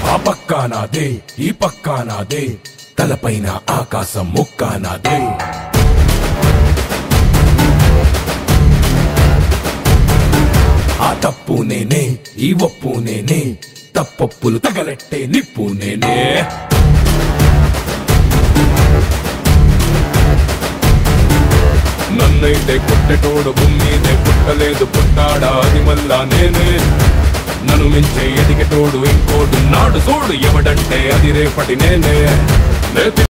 ఆ పక్కా నాదే ఈ పక్కా నాదే తలపైన ఆకాశం ముక్కా నాదే ఆ తప్పు నేనే ఈ ఒప్పు నేనే తప్పొప్పులు తగలెట్టే నిప్పు నేనే నన్నైతే పుట్టెటోడు భూమిదే పుట్టలేదు పుట్టాడా అది మళ్ళా నేనే నన్ను మించే ఎదిగేటోడు ఇంకోడు నాడు చూడు ఎవడంటే అది రేపటి నేనే నే